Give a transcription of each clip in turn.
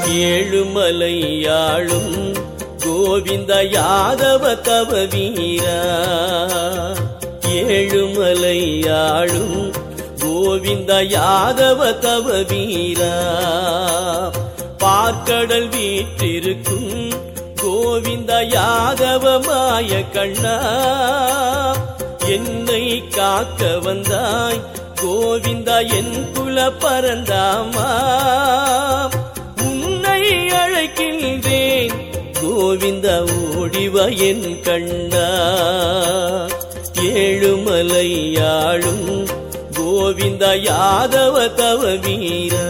ஏழுமலையாளும் கோவிந்த யாதவ தவ வீரா ஏழுமலையாளும் கோவிந்த யாதவ தவ வீரா பார்க்கடல் வீற்றிருக்கும் கோவிந்த யாதவ மாய கண்ணா என்னை காக்க வந்தாய் கோவிந்தா என் குல பரந்தாமா உன்னை அழைக்கின்றேன் கோவிந்த ஓடிவ என் கண்ணா ஏழுமலையாளும் கோவிந்த யாதவ தவ வீரா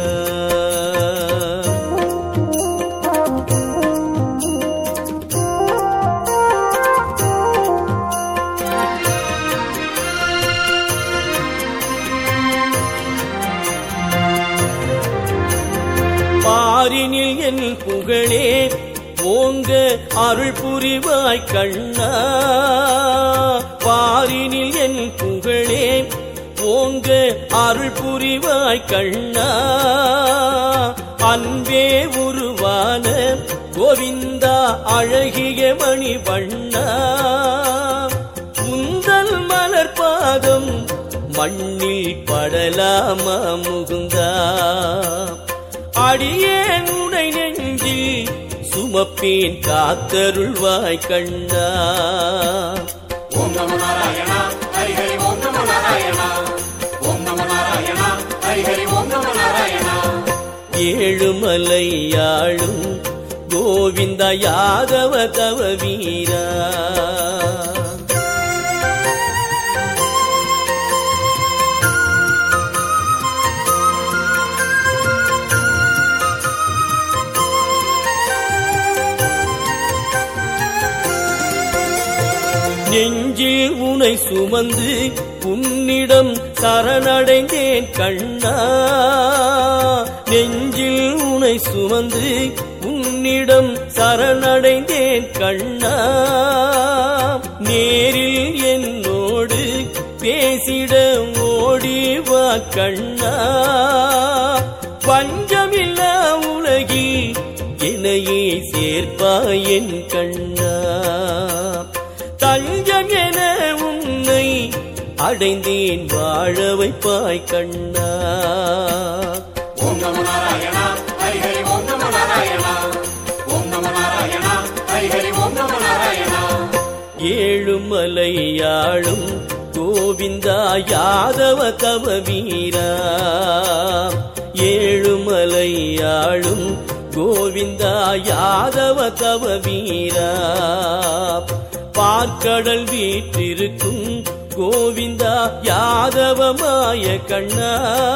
பாரினில் என் புகழே ஓங்க அருள் புரிவாய் கண்ணா பாரினில் என் புகழே ஓங்க அருள் புரிவாய் கண்ணா அன்பே உருவான கோவிந்தா அழகிய மணி வண்ணா உந்தல் மலர் பாதம் மண்ணில் படலாமா முகுந்தா அடியேன் உடை நெஞ்சில் சுமப்பேன் காத்தருள்வாய் கண்ணா ஓம் நம நாராயண ஹரி ஹரி ஓம் நம நாராயண ஓம் நம நாராயண ஹரி ஹரி ஓம் நம நாராயண ஏழுமலையாளும் கோவிந்த யாதவ தவ வீரா நெஞ்சில் உனை சுமந்து உன்னிடம் சரணடைந்தேன் கண்ணா நெஞ்சில் உனை சுமந்து உன்னிடம் சரணடைந்தேன் கண்ணா நேரில் என்னோடு பேசிட ஓடி வா கண்ணா பஞ்சமில்லா உலகில் என்னையே சேர்ப்பாய் என் கண்ணா தஞ்சம் என உன்னை அடைந்தேன் வாழ வைப்பாய் கண்ணா ஓம் நம நாராயண ஹரி ஹரி ஓம் நம நாராயண ஓம் நம நாராயண ஹரி ஹரி ஓம் நம நாராயண ஏழுமலையாளும் கோவிந்தா யாதவ தவ வீரா ஏழுமலையாளும் கோவிந்தா யாதவ தவ வீரா பார்க்கடல் வீற்றிருக்கும் கோவிந்தா யாதவமாய கண்ணா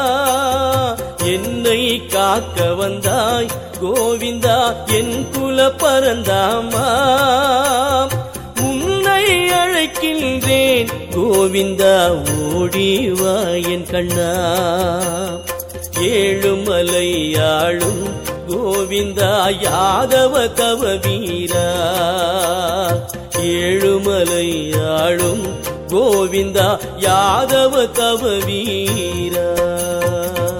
என்னை காக்க வந்தாய் கோவிந்தா என் குல பரந்தாமா உன்னை அழைக்கின்றேன் கோவிந்தா ஓடி வா என் கண்ணா ஏழுமலையாளும் கோவிந்தா யாதவ தவ வீரா ஏழுமலையாளும் கோவிந்தா யாதவ தவ வீரா